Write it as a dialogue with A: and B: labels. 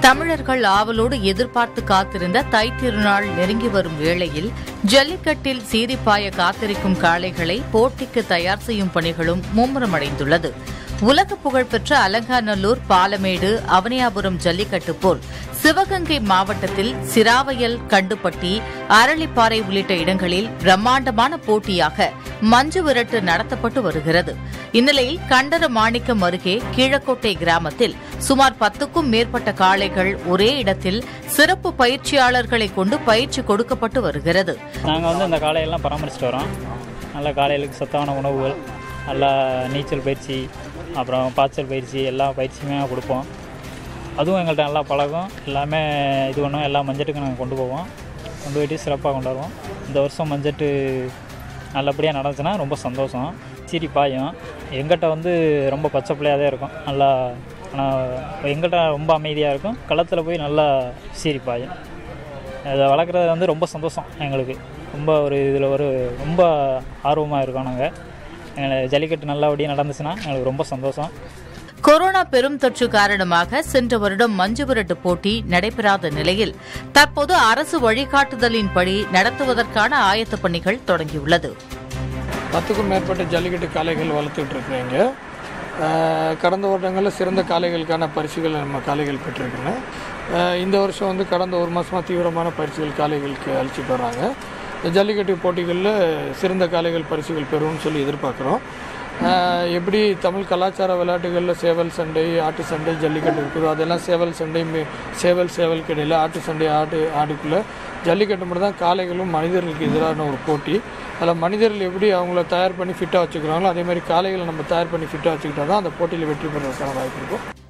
A: தமிழர்கள் ஆவலோடு எதிர்பார்த்து காத்திருந்த தை திருநாள் நெருங்கி வரும் வேளையில் ஜல்லிக்கட்டில் சீரிப்பாய காத்திருக்கும் காளைகளை போட்டிக்கு தயார் செய்யும் பணிகளும் மும்முரமடைந்துள்ளது உலக புகழ்பெற்ற அலங்காநல்லூர் பாலமேடு அவனியாபுரம் ஜல்லிக்கட்டு போல் சிவகங்கை மாவட்டத்தில் சிராவையல் கண்டுப்பட்டி அரளிப்பாறை உள்ளிட்ட இடங்களில் பிரம்மாண்டமான போட்டியாக மஞ்சு விரட்டு நடத்தப்பட்டு வருகிறது இந்நிலையில் கண்டர மாணிக்கம் அருகே கீழக்கோட்டை கிராமத்தில் சுமார் பத்துக்கும் மேற்பட்ட காளைகள் ஒரே இடத்தில் சிறப்பு பயிற்சியாளர்களை கொண்டு பயிற்சி கொடுக்கப்பட்டு வருகிறது
B: நாங்கள் வந்து இந்த காளையெல்லாம் பராமரிச்சுட்டு வரோம் நல்ல காளைகளுக்கு சத்தான உணவுகள் நல்லா நீச்சல் பயிற்சி அப்புறம் பாய்ச்சல் பயிற்சி எல்லா பயிற்சியுமே கொடுப்போம் அதுவும் எங்கள்கிட்ட நல்லா பழகும் எல்லாமே இது பண்ணுவோம் எல்லா மஞ்சட்டுக்கும் நாங்கள் கொண்டு போவோம் கொண்டு போயிட்டு சிறப்பாக கொண்டாடுவோம் இந்த வருஷம் மஞ்சட்டு நல்லபடியாக நடந்துச்சுன்னா ரொம்ப சந்தோஷம் சீரி பாயும் எங்கிட்ட வந்து ரொம்ப பச்சை பிள்ளையாக தான் இருக்கும் நல்லா ஆனால் எங்கிட்ட ரொம்ப அமைதியாக இருக்கும் களத்தில் போய் நல்லா சீரி பாயும் அதை வளர்க்குறது வந்து ரொம்ப சந்தோஷம் எங்களுக்கு ரொம்ப ஒரு இதில் ஒரு ரொம்ப ஆர்வமாக இருக்கோம் நாங்கள் எங்களை ஜல்லிக்கட்டு நல்லபடியாக நடந்துச்சுன்னா எங்களுக்கு ரொம்ப சந்தோஷம்
A: கொரோனா பெரும் தொற்று காரணமாக சென்ற வருடம் மஞ்சு விரட்டு போட்டி நடைபெறாத நிலையில் தற்போது அரசு வழிகாட்டுதலின்படி நடத்துவதற்கான ஆயத்தப் பணிகள் தொடங்கியுள்ளது
C: பத்துக்கும் மேற்பட்ட ஜல்லிக்கட்டு காளைகள் வளர்த்துட்டு இருக்கிறீங்க கடந்த வருடங்களில் சிறந்த காளைகளுக்கான பரிசுகள் நம்ம காளைகள் பெற்றிருக்கேன் இந்த வருஷம் வந்து கடந்த ஒரு மாதமாக தீவிரமான பரிசுகள் காளைகளுக்கு அழிச்சிட்டு வர்றாங்க இந்த ஜல்லிக்கட்டு போட்டிகளில் சிறந்த காளைகள் பரிசுகள் பெறும்னு சொல்லி எதிர்பார்க்குறோம் ஆஹ் எப்படி தமிழ் கலாச்சார விளையாட்டுகளில் சேவல் சண்டை ஆட்டு சண்டை ஜல்லிக்கட்டு இருக்குதோ அதெல்லாம் சேவல் சண்டை மே- சேவல் சேவலுக்கு இடையில் ஆட்டு சண்டை ஆட்டு ஆடுக்குள்ளே ஜல்லிக்கட்டு மட்டும் தான் காளைகளும் மனிதர்களுக்கு எதிரான ஒரு போட்டி அதில் மனிதர்கள் எப்படி அவங்கள தயார் பண்ணி ஃபிட்டாக வச்சுக்கிறாங்களோ அதே மாதிரி காளைகளை நம்ம தயார் பண்ணி ஃபிட்டாக வச்சுக்கிட்டா தான் அந்த போட்டியில் வெற்றி பெறுவதற்கான வாய்ப்பு இருக்கும்